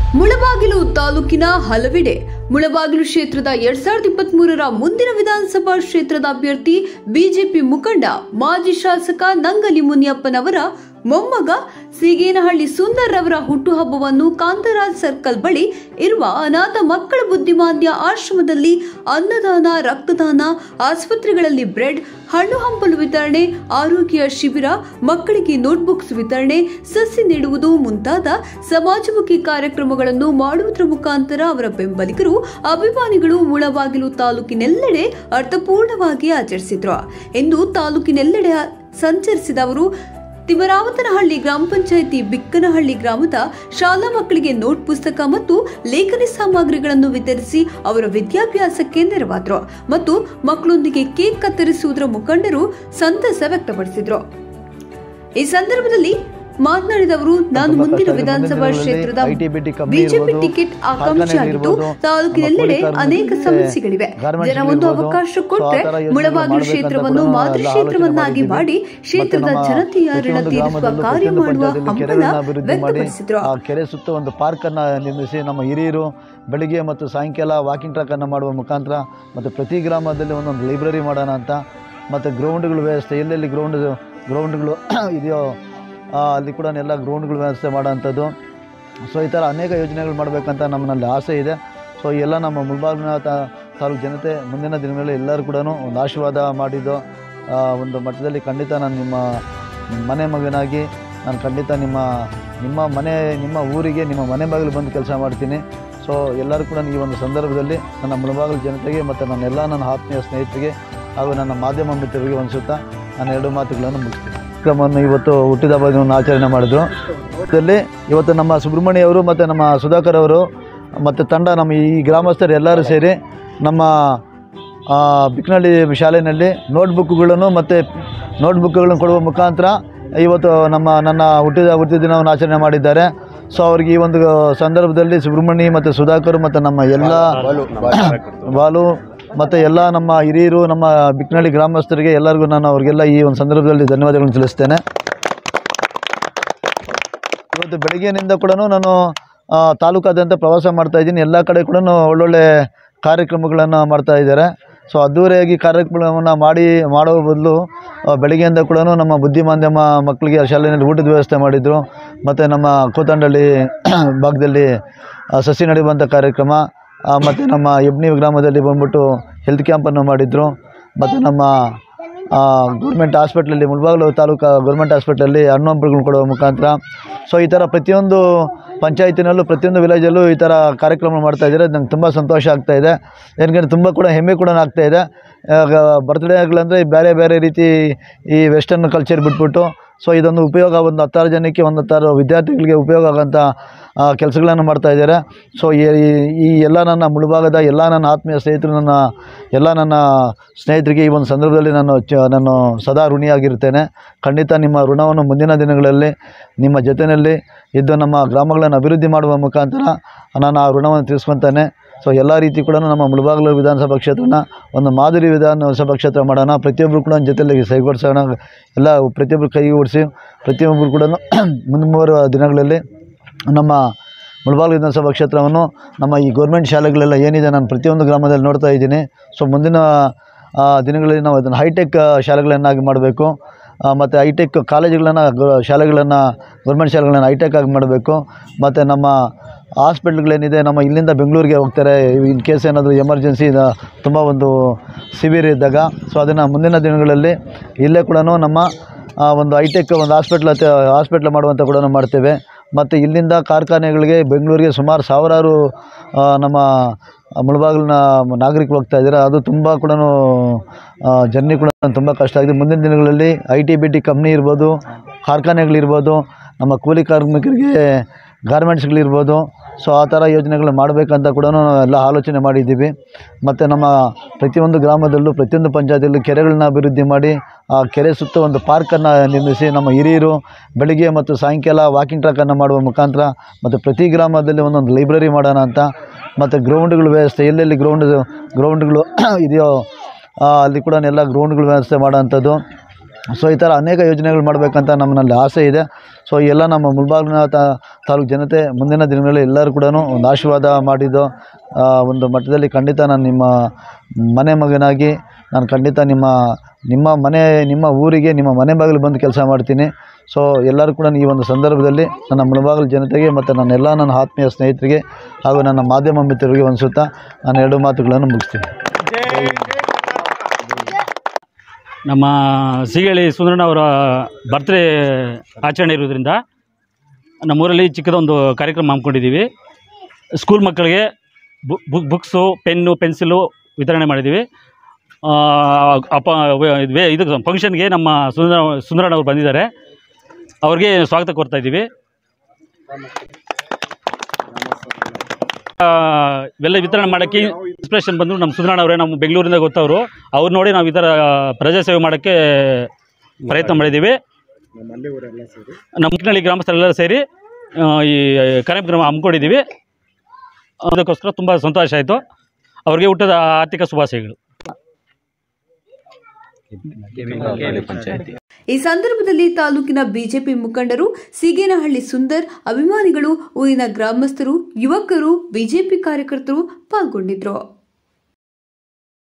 ಮುಳಬಾಗಿಲು ತಾಲೂಕಿನ ಹಲವೆಡೆ ಮುಳಬಾಗಿಲು ಕ್ಷೇತ್ರದ ಎರಡ್ ಸಾವಿರದ ಇಪ್ಪತ್ತ್ ಮೂರರ ಮುಂದಿನ ವಿಧಾನಸಭಾ ಕ್ಷೇತ್ರದ ಅಭ್ಯರ್ಥಿ ಬಿಜೆಪಿ ಮುಖಂಡ ಮಾಜಿ ಶಾಸಕ ನಂಗಲಿ ಮುನಿಯಪ್ಪನವರ ಮೊಮ್ಮಗ ಸೀಗೇನಹಳ್ಳಿ ಸುಂದರ್ ರವರ ಹುಟ್ಟುಹಬ್ಬವನ್ನು ಕಾಂತರಾಜ್ ಸರ್ಕಲ್ ಬಳಿ ಇರುವ ಅನಾಥ ಮಕ್ಕಳ ಬುದ್ಧಿಮಾಂದ್ಯ ಆಶ್ರಮದಲ್ಲಿ ಅನ್ನದಾನ ರಕ್ತದಾನ ಆಸ್ಪತ್ರೆಗಳಲ್ಲಿ ಬ್ರೆಡ್ ಹಣ್ಣು ಹಂಪಲು ವಿತರಣೆ ಆರೋಗ್ಯ ಶಿಬಿರ ಮಕ್ಕಳಿಗೆ ನೋಟ್ಬುಕ್ಸ್ ವಿತರಣೆ ಸಸಿ ನೆಡುವುದು ಮುಂತಾದ ಸಮಾಜಮುಖಿ ಕಾರ್ಯಕ್ರಮಗಳನ್ನು ಮಾಡುವುದರ ಮುಖಾಂತರ ಅವರ ಬೆಂಬಲಿಗರು ಅಭಿಮಾನಿಗಳು ಮುಳಬಾಗಿಲು ತಾಲೂಕಿನೆಲ್ಲೆಡೆ ಅರ್ಥಪೂರ್ಣವಾಗಿ ಆಚರಿಸಿದ್ರು ಎಂದು ತಾಲೂಕಿನೆಲ್ಲೆಡೆ ಸಂಚರಿಸಿದ ಅವರು ತಿಮರಾವತನಹಳ್ಳಿ ಗ್ರಾಮ ಪಂಚಾಯಿತಿ ಬಿಕ್ಕನಹಳ್ಳಿ ಗ್ರಾಮದ ಶಾಲಾ ಮಕ್ಕಳಿಗೆ ನೋಟ್ ಪುಸ್ತಕ ಮತ್ತು ಲೇಖನಿ ಸಾಮಗ್ರಿಗಳನ್ನು ವಿತರಿಸಿ ಅವರ ವಿದ್ಯಾಭ್ಯಾಸಕ್ಕೆ ನೆರವಾದರು ಮತ್ತು ಮಕ್ಕಳೊಂದಿಗೆ ಕೇಕ್ ಕತ್ತರಿಸುವುದರ ಮುಖಂಡರು ಸಂತಸ ವ್ಯಕ್ತಪಡಿಸಿದರು ಈ ಸಂದರ್ಭದಲ್ಲಿ ಮಾತನಾಡಿದವರು ನಾನು ಮುಂದಿನ ವಿಧಾನಸಭಾ ಕ್ಷೇತ್ರದ ಬಿಜೆಪಿ ಟಿಕೆಟ್ ಆಕಾಂಕ್ಷಿಯಾಗಿದ್ದು ತಾಲೂಕಿನೆಲ್ಲೆಡೆ ಅನೇಕ ಸಮಸ್ಯೆಗಳಿವೆ ಜನ ಒಂದು ಅವಕಾಶ ಕೊಟ್ಟರೆ ಮುಳಬಾಗಿಲು ಕ್ಷೇತ್ರವನ್ನು ಮಾದರಿ ಕ್ಷೇತ್ರವನ್ನಾಗಿ ಮಾಡಿ ಕ್ಷೇತ್ರದ ಜನತೆಯ ಋಣ ತೀರಿಸುವ ಕಾರ್ಯ ಮಾಡುವ ಹಂಬಲ ವ್ಯಕ್ತಪಡಿಸಿದ್ರು ಆ ಕೆರೆ ಸುತ್ತ ಒಂದು ಪಾರ್ಕನ್ನು ನಿರ್ಮಿಸಿ ನಮ್ಮ ಹಿರಿಯರು ಬೆಳಿಗ್ಗೆ ಮತ್ತು ಸಾಯಂಕಾಲ ವಾಕಿಂಗ್ ಟ್ರ್ಯಾಕನ್ನು ಮಾಡುವ ಮುಖಾಂತರ ಮತ್ತು ಪ್ರತಿ ಗ್ರಾಮದಲ್ಲಿ ಒಂದೊಂದು ಲೈಬ್ರರಿ ಮಾಡೋಣ ಅಂತ ಮತ್ತು ಗ್ರೌಂಡ್ಗಳ ವ್ಯವಸ್ಥೆ ಎಲ್ಲೆಲ್ಲಿ ಗ್ರೌಂಡ್ ಗ್ರೌಂಡ್ಗಳು ಇದೆಯೋ ಆ, ಅಲ್ಲಿ ಕೂಡ ಎಲ್ಲ ಗ್ರೌಂಡ್ಗಳ ವ್ಯವಸ್ಥೆ ಮಾಡೋವಂಥದ್ದು ಸೊ ಈ ಥರ ಅನೇಕ ಯೋಜನೆಗಳು ಮಾಡಬೇಕಂತ ನಮ್ಮಲ್ಲಿ ಆಸೆ ಇದೆ ಸೊ ಎಲ್ಲ ನಮ್ಮ ಮುಲ್ಬಾಗಿಲಿನ ತಾ- ತಾಲೂಕು ಜನತೆ ಮುಂದಿನ ದಿನಗಳಲ್ಲಿ ಎಲ್ಲರೂ ಕೂಡ ಒಂದು ಆಶೀರ್ವಾದ ಮಾಡಿದ್ದು ಆ, ಒಂದು ಮಟ್ಟದಲ್ಲಿ ಖಂಡಿತ ನಾನು ನಿಮ್ಮ ಮನೆ ಮಗನಾಗಿ ನಾನು ಖಂಡಿತ ನಿಮ್ಮ ನಿಮ್ಮ ಮನೆ ನಿಮ್ಮ ಊರಿಗೆ ನಿಮ್ಮ ಮನೆ ಬಾಗಿಲು ಬಂದು ಕೆಲಸ ಮಾಡ್ತೀನಿ ಸೊ ಎಲ್ಲರೂ ಕೂಡ ಈ ಒಂದು ಸಂದರ್ಭದಲ್ಲಿ ನನ್ನ ಮುಳಬಾಗಿಲು ಜನತೆಗೆ ಮತ್ತು ನನ್ನೆಲ್ಲ ನನ್ನ ಆತ್ಮೀಯ ಸ್ನೇಹಿತರಿಗೆ ಹಾಗೂ ನನ್ನ ಮಾಧ್ಯಮ ಮಿತ್ರರಿಗೆ ಅನಿಸುತ್ತಾ ನಾನು ಎರಡು ಮಾತುಗಳನ್ನು ಮುಗಿಸ್ತೀನಿ ಕಾರ್ಯಕ್ರಮವನ್ನು ಇವತ್ತು ಹುಟ್ಟಿದ ಹಬ್ಬವನ್ನು ಆಚರಣೆ ಮಾಡಿದ್ರು ಇದರಲ್ಲಿ ಇವತ್ತು ನಮ್ಮ ಸುಬ್ರಹ್ಮಣ್ಯ ಅವರು ಮತ್ತು ನಮ್ಮ ಸುಧಾಕರ್ ಅವರು ಮತ್ತು ತಂಡ ನಮ್ಮ ಈ ಗ್ರಾಮಸ್ಥರು ಎಲ್ಲರೂ ಸೇರಿ ನಮ್ಮ ಆ, ಬಿಕ್ನಳ್ಳಿ ಶಾಲೆಯಲ್ಲಿ ನೋಟ್ಬುಕ್ಗಳನ್ನು ಮತ್ತು ನೋಟ್ಬುಕ್ಗಳನ್ನು ಕೊಡುವ ಮುಖಾಂತರ ಇವತ್ತು ನಮ್ಮ ನನ್ನ ಹುಟ್ಟಿದ ಹುಟ್ಟಿದ ದಿನವನ್ನು ಆಚರಣೆ ಮಾಡಿದ್ದಾರೆ ಸೊ ಅವ್ರಿಗೆ ಈ ಒಂದು ಸಂದರ್ಭದಲ್ಲಿ ಸುಬ್ರಹ್ಮಣ್ಯ ಮತ್ತು ಸುಧಾಕರ್ ಮತ್ತು ನಮ್ಮ ಎಲ್ಲ ಬಾಲು ಮತ್ತು ಎಲ್ಲ ನಮ್ಮ ಹಿರಿಯರು ನಮ್ಮ ಬಿಕ್ನಳ್ಳಿ ಗ್ರಾಮಸ್ಥರಿಗೆ ಎಲ್ಲರಿಗೂ ನಾನು ಅವ್ರಿಗೆಲ್ಲ ಈ ಒಂದು ಸಂದರ್ಭದಲ್ಲಿ ಧನ್ಯವಾದಗಳನ್ನು ತಿಳಿಸ್ತೇನೆ ಇವತ್ತು ಬೆಳಗ್ಗೆನಿಂದ ಕೂಡ ನಾನು ಆ, ತಾಲೂಕಾದ್ಯಂತ ಪ್ರವಾಸ ಮಾಡ್ತಾ ಇದ್ದೀನಿ ಎಲ್ಲ ಕಡೆ ಕೂಡ ಒಳ್ಳೊಳ್ಳೆ ಕಾರ್ಯಕ್ರಮಗಳನ್ನು ಮಾಡ್ತಾ ಇದ್ದಾರೆ ಸೊ ಅದ್ದೂರಿಯಾಗಿ ಕಾರ್ಯಕ್ರಮವನ್ನು ಮಾಡಿ ಮಾಡೋ ಬದಲು ಆ, ಬೆಳಗ್ಗೆಯಿಂದ ಕೂಡ ನಮ್ಮ ಬುದ್ಧಿಮಾಂದ್ಯಮ ಮಕ್ಕಳಿಗೆ ಶಾಲೆಯಲ್ಲಿ ಊಟದ ವ್ಯವಸ್ಥೆ ಮಾಡಿದರು ಮತ್ತು ನಮ್ಮ ಕೂತಂಡಳ್ಳಿ ಭಾಗದಲ್ಲಿ ಆ, ಸಸಿ ನಡೆಯುವಂಥ ಕಾರ್ಯಕ್ರಮ ಮತ್ತು ನಮ್ಮ ಯಬ್ನಿ ಗ್ರಾಮದಲ್ಲಿ ಬಂದ್ಬಿಟ್ಟು ಹೆಲ್ತ್ ಕ್ಯಾಂಪನ್ನು ಮಾಡಿದರು ಮತ್ತು ನಮ್ಮ ಗೌರ್ಮೆಂಟ್ ಹಾಸ್ಪಿಟ್ಲಲ್ಲಿ ಮುಳಬಾಗಿಲು ತಾಲೂಕು ಗೌರ್ಮೆಂಟ್ ಹಾಸ್ಪಿಟ್ಲಲ್ಲಿ ಹಣ್ಣು ಹಂಪಲುಗಳನ್ನು ಕೊಡುವ ಮುಖಾಂತರ ಸೊ ಈ ಥರ ಪ್ರತಿಯೊಂದು ಪಂಚಾಯತಿನಲ್ಲೂ ಪ್ರತಿಯೊಂದು ವಿಲೇಜಲ್ಲೂ ಈ ಥರ ಕಾರ್ಯಕ್ರಮ ಮಾಡ್ತಾ ಇದ್ದಾರೆ ನಂಗೆ ತುಂಬ ಸಂತೋಷ ಆಗ್ತಾ ಇದೆ ಯಾಕಂದರೆ ತುಂಬ ಕೂಡ ಹೆಮ್ಮೆ ಕೂಡ ಆಗ್ತಾ ಇದೆ ಬರ್ತ್ಡೇಗಳಂದರೆ ಬೇರೆ ಬೇರೆ ರೀತಿ ಈ ವೆಸ್ಟರ್ನ್ ಕಲ್ಚರ್ ಬಿಟ್ಬಿಟ್ಟು ಸೊ ಇದೊಂದು ಉಪಯೋಗ ಒಂದು ಹತ್ತಾರು ಜನಕ್ಕೆ ಒಂದು ಹತ್ತಾರು ವಿದ್ಯಾರ್ಥಿಗಳಿಗೆ ಉಪಯೋಗ ಆಗೋಂಥ ಕೆಲಸಗಳನ್ನು ಮಾಡ್ತಾ ಇದ್ದಾರೆ ಸೊ ಈ ಈ- ಈ ಎಲ್ಲ ನನ್ನ ಮುಳುಭಾಗದ ಎಲ್ಲ ನನ್ನ ಆತ್ಮೀಯ ಸ್ನೇಹಿತರು ನನ್ನ ಎಲ್ಲ ನನ್ನ ಸ್ನೇಹಿತರಿಗೆ ಈ ಒಂದು ಸಂದರ್ಭದಲ್ಲಿ ನಾನು ಚ ನಾನು ಸದಾ ಋಣಿಯಾಗಿರ್ತೇನೆ ಖಂಡಿತ ನಿಮ್ಮ ಋಣವನ್ನು ಮುಂದಿನ ದಿನಗಳಲ್ಲಿ ನಿಮ್ಮ ಜೊತೆಯಲ್ಲಿ ಇದ್ದು ನಮ್ಮ ಗ್ರಾಮಗಳನ್ನು ಅಭಿವೃದ್ಧಿ ಮಾಡುವ ಮುಖಾಂತರ ನಾನು ಆ ಋಣವನ್ನು ತೀರಿಸ್ಕೊತಾನೆ ಸೊ ಎಲ್ಲ ರೀತಿ ಕೂಡ ನಮ್ಮ ಮುಳಬಾಗಿಲು ವಿಧಾನಸಭಾ ಕ್ಷೇತ್ರನ ಒಂದು ಮಾದರಿ ವಿಧಾನಸಭಾ ಕ್ಷೇತ್ರ ಮಾಡೋಣ ಪ್ರತಿಯೊಬ್ಬರು ಕೂಡ ಜೊತೆಯಲ್ಲಿ ಸೈಗೊಡಿಸೋಣ ಎಲ್ಲ ಪ್ರತಿಯೊಬ್ಬರು ಕೈಗೂಡಿಸಿ ಪ್ರತಿಯೊಬ್ಬರು ಕೂಡ ಮುಂಬರುವ ದಿನಗಳಲ್ಲಿ ನಮ್ಮ ಮುಳಬಾಗಿಲು ವಿಧಾನಸಭಾ ಕ್ಷೇತ್ರವನ್ನು ನಮ್ಮ ಈ ಗೌರ್ಮೆಂಟ್ ಶಾಲೆಗಳೆಲ್ಲ ಏನಿದೆ ನಾನು ಪ್ರತಿಯೊಂದು ಗ್ರಾಮದಲ್ಲಿ ನೋಡ್ತಾ ಇದ್ದೀನಿ ಸೊ ಮುಂದಿನ ಆ, ದಿನಗಳಲ್ಲಿ ನಾವು ಅದನ್ನು ಹೈಟೆಕ್ ಶಾಲೆಗಳನ್ನಾಗಿ ಮಾಡಬೇಕು ಮತ್ತು ಹೈಟೆಕ್ ಕಾಲೇಜುಗಳನ್ನು ಶಾಲೆಗಳನ್ನು ಗೌರ್ಮೆಂಟ್ ಶಾಲೆಗಳನ್ನು ಹೈಟೆಕ್ ಆಗಿ ಮಾಡಬೇಕು ಮತ್ತು ನಮ್ಮ ಹಾಸ್ಪಿಟ್ಲ್ಗಳೇನಿದೆ ನಮ್ಮ ಇಲ್ಲಿಂದ ಬೆಂಗಳೂರಿಗೆ ಹೋಗ್ತಾರೆ ಇನ್ ಕೇಸ್ ಏನಾದರೂ ಎಮರ್ಜೆನ್ಸಿ ತುಂಬ ಒಂದು ಸಿವಿಯರ್ ಇದ್ದಾಗ ಸೊ ಅದನ್ನು ಮುಂದಿನ ದಿನಗಳಲ್ಲಿ ಇಲ್ಲೇ ಕೂಡ ನಮ್ಮ ಆ, ಒಂದು ಹೈಟೆಕ್ ಒಂದು ಹಾಸ್ಪಿಟ್ಲ್ ಹತ್ರ ಹಾಸ್ಪಿಟ್ಲ್ ಮಾಡುವಂಥ ಕೂಡ ಮಾಡ್ತೇವೆ ಮತ್ತು ಇಲ್ಲಿಂದ ಕಾರ್ಖಾನೆಗಳಿಗೆ ಬೆಂಗಳೂರಿಗೆ ಸುಮಾರು ಸಾವಿರಾರು ಆ, ನಮ್ಮ ಮುಳಬಾಗಿಲಿನ ನಾಗರಿಕರು ಹೋಗ್ತಾ ಇದ್ದಾರೆ ಅದು ತುಂಬ ಕೂಡ ಜರ್ನಿ ಕೂಡ ತುಂಬ ಕಷ್ಟ ಆಗಿದೆ ಮುಂದಿನ ದಿನಗಳಲ್ಲಿ I T B T company ಇರ್ಬೋದು ಕಾರ್ಖಾನೆಗಳಿರ್ಬೋದು ನಮ್ಮ ಕೂಲಿ ಕಾರ್ಮಿಕರಿಗೆ ಗಾರ್ಮೆಂಟ್ಸ್ಗಳಿರ್ಬೋದು ಸೊ ಆ ಥರ ಯೋಜನೆಗಳು ಮಾಡಬೇಕಂತ ಕೂಡ ಎಲ್ಲ ಆಲೋಚನೆ ಮಾಡಿದ್ದೀವಿ ಮತ್ತು ನಮ್ಮ ಪ್ರತಿಯೊಂದು ಗ್ರಾಮದಲ್ಲೂ ಪ್ರತಿಯೊಂದು ಪಂಚಾಯತಿಯಲ್ಲೂ ಕೆರೆಗಳನ್ನ ಅಭಿವೃದ್ಧಿ ಮಾಡಿ ಆ ಕೆರೆ ಸುತ್ತ ಒಂದು ಪಾರ್ಕನ್ನು ನಿರ್ಮಿಸಿ ನಮ್ಮ ಹಿರಿಯರು ಬೆಳಿಗ್ಗೆ ಮತ್ತು ಸಾಯಂಕಾಲ ವಾಕಿಂಗ್ ಟ್ರ್ಯಾಕನ್ನು ಮಾಡುವ ಮುಖಾಂತರ ಮತ್ತು ಪ್ರತಿ ಗ್ರಾಮದಲ್ಲಿ ಒಂದೊಂದು ಲೈಬ್ರರಿ ಮಾಡೋಣ ಅಂತ ಮತ್ತು ಗ್ರೌಂಡ್ಗಳ ವ್ಯವಸ್ಥೆ ಎಲ್ಲೆಲ್ಲಿ ಗ್ರೌಂಡ್ ಗ್ರೌಂಡ್ಗಳು ಇದೆಯೋ ಆ, ಅಲ್ಲಿ ಕೂಡ ಎಲ್ಲ ಗ್ರೌಂಡ್ಗಳ ವ್ಯವಸ್ಥೆ ಮಾಡೋವಂಥದ್ದು ಸೊ ಈ ಥರ ಅನೇಕ ಯೋಜನೆಗಳು ಮಾಡಬೇಕಂತ ನಮ್ಮಲ್ಲಿ ಆಸೆ ಇದೆ ಸೊ ಎಲ್ಲ ನಮ್ಮ ಮುಳಬಾಗಿಲಿನ ತಾಲೂಕು ಜನತೆ ಮುಂದಿನ ದಿನಗಳಲ್ಲಿ ಎಲ್ಲರೂ ಕೂಡ ಒಂದು ಆಶೀರ್ವಾದ ಮಾಡಿದ್ದು ಆ, ಒಂದು ಮಟ್ಟದಲ್ಲಿ ಖಂಡಿತ ನಾನು ನಿಮ್ಮ ಮನೆ ಮಗನಾಗಿ ನಾನು ಖಂಡಿತ ನಿಮ್ಮ ನಿಮ್ಮ ಮನೆ ನಿಮ್ಮ ಊರಿಗೆ ನಿಮ್ಮ ಮನೆ ಬಾಗಿಲು ಬಂದು ಕೆಲಸ ಮಾಡ್ತೀನಿ ಸೊ ಎಲ್ಲರೂ ಕೂಡ ಈ ಒಂದು ಸಂದರ್ಭದಲ್ಲಿ ನನ್ನ ಮುಳಬಾಗಿಲು ಜನತೆಗೆ ಮತ್ತು ನನ್ನ ಎಲ್ಲ ನನ್ನ ಆತ್ಮೀಯ ಸ್ನೇಹಿತರಿಗೆ ಹಾಗೂ ನನ್ನ ಮಾಧ್ಯಮ ಮಿತ್ರರಿಗೆ ಅನಿಸುತ್ತಾ ನಾನು ಎರಡು ಮಾತುಗಳನ್ನು ಮುಗಿಸ್ತೀನಿ ನಮ್ಮ ಸಿಗಳಿ ಸುಂದರಣ್ಣ ಅವರ ಬರ್ತ್ಡೇ ಆಚರಣೆ ಇರೋದ್ರಿಂದ ನಮ್ಮೂರಲ್ಲಿ ಚಿಕ್ಕದೊಂದು ಕಾರ್ಯಕ್ರಮ ಹಮ್ಮಿಕೊಂಡಿದ್ದೀವಿ ಸ್ಕೂಲ್ ಮಕ್ಕಳಿಗೆ ಬುಕ್ ಬುಕ್ಸು ಪೆನ್ನು ಪೆನ್ಸಿಲು ವಿತರಣೆ ಮಾಡಿದ್ದೀವಿ ಆ, ಅಪ್ಪ ವೆ- ವೇ- ಇದು ಫಂಕ್ಷನ್ಗೆ ನಮ್ಮ ಸುಂದರ ಸುಂದರಣ್ಣ ಅವರು ಬಂದಿದ್ದಾರೆ ಅವ್ರಿಗೆ ಸ್ವಾಗತ ಕೋರ್ತಾ ಇದ್ದೀವಿ ಆ, ಇವೆಲ್ಲ ವಿತರಣೆ ಮಾಡೋಕ್ಕೆ ಇನ್ಸ್ಪಿರೇಷನ್ ಬಂದರು ನಮ್ಮ ಸುಂದರಣ್ಣ ಅವರೇ ನಮ್ಮ ಬೆಂಗಳೂರಿಂದ ಗೊತ್ತವರು ಅವ್ರು ನೋಡಿ ನಾವು ಈ ಥರ ಪ್ರಜಾಸೇವೆ ಮಾಡೋಕ್ಕೆ ಪ್ರಯತ್ನ ಮಾಡಿದ್ದೀವಿ ನಮ್ಮ ಮುಕ್ನಳ್ಳಿ ಗ್ರಾಮಸ್ಥರೆಲ್ಲರೂ ಸೇರಿ ಆ, ಈ ಕಾರ್ಯಕ್ರಮ ಹಮ್ಮಿಕೊಂಡಿದ್ದೀವಿ ಅದಕ್ಕೋಸ್ಕರ ತುಂಬ ಸಂತೋಷ ಆಯಿತು ಅವ್ರಿಗೆ ಹುಟ್ಟದ ಆರ್ಥಿಕ ಶುಭಾಶಯಗಳು ಈ ಸಂದರ್ಭದಲ್ಲಿ ತಾಲೂಕಿನ ಬಿಜೆಪಿ ಮುಖಂಡರು ಸಿಗೇನಹಳ್ಳಿ ಸುಂದರ್ ಅಭಿಮಾನಿಗಳು ಊರಿನ ಗ್ರಾಮಸ್ಥರು ಯುವಕರು ಬಿಜೆಪಿ ಕಾರ್ಯಕರ್ತರು ಪಾಲ್ಗೊಂಡಿದ್ರು